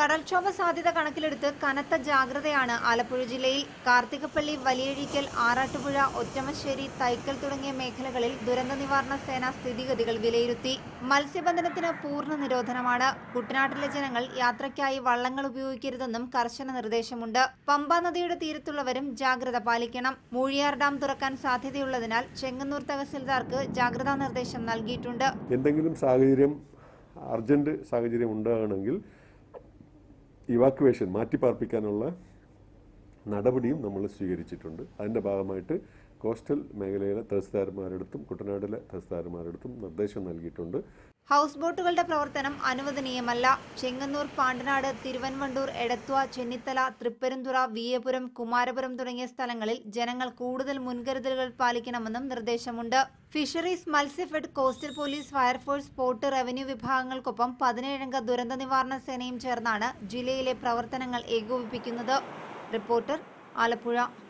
കടൽക്ഷോഭ സാധ്യത കണക്കിലെടുത്ത് കനത്ത ജാഗ്രതയാണ് ആലപ്പുഴ ജില്ലയിൽ കാർത്തികപ്പള്ളി വലിയഴീക്കൽ ആറാട്ടുപുഴ ഒറ്റമശ്ശേരി തൈക്കൽ തുടങ്ങിയ മേഖലകളിൽ ദുരന്ത നിവാരണ സേന സ്ഥിതിഗതികൾ വിലയിരുത്തി മത്സ്യബന്ധനത്തിന് പൂർണ്ണ നിരോധനമാണ് കുട്ടനാട്ടിലെ ജനങ്ങൾ യാത്രയ്ക്കായി വള്ളങ്ങൾ ഉപയോഗിക്കരുതെന്നും കർശന നിർദ്ദേശമുണ്ട് പമ്പാ നദിയുടെ തീരത്തുള്ളവരും ജാഗ്രത പാലിക്കണം മൂഴിയാർ ഡാം തുറക്കാൻ സാധ്യതയുള്ളതിനാൽ ചെങ്ങന്നൂർ തഹസിൽദാർക്ക് ജാഗ്രതാ നിർദ്ദേശം നൽകിയിട്ടുണ്ട് എന്തെങ്കിലും സാഹചര്യം അർജന്റ് സാഹചര്യം ഉണ്ടാകണമെങ്കിൽ ഇവാക്യുവേഷൻ മാറ്റിപ്പാർപ്പിക്കാനുള്ള നടപടിയും നമ്മൾ സ്വീകരിച്ചിട്ടുണ്ട് അതിൻ്റെ ഭാഗമായിട്ട് കോസ്റ്റൽ മേഖലയിലെ തഹസിൽദാർമാരടുത്തും കുട്ടനാട്ടിലെ തഹസിൽദാർമാരടുത്തും നിർദ്ദേശം നൽകിയിട്ടുണ്ട് ഹൗസ് ബോട്ടുകളുടെ പ്രവർത്തനം അനുവദനീയമല്ല ചെങ്ങന്നൂർ പാണ്ടനാട് തിരുവൻവണ്ടൂർ എടത്വ ചെന്നിത്തല തൃപ്പരുന്തുറ വിയപുരം കുമാരപുരം തുടങ്ങിയ സ്ഥലങ്ങളിൽ ജനങ്ങൾ കൂടുതൽ മുൻകരുതലുകൾ പാലിക്കണമെന്നും നിർദ്ദേശമുണ്ട് fisheries Matsyafed coastal police fire force port revenue വിഭാഗങ്ങൾക്കൊപ്പം പതിനേഴംഗ ദുരന്ത നിവാരണ സേനയും ചേർന്നാണ് ജില്ലയിലെ പ്രവർത്തനങ്ങൾ ഏകോപിപ്പിക്കുന്നത് റിപ്പോർട്ടർ ആലപ്പുഴ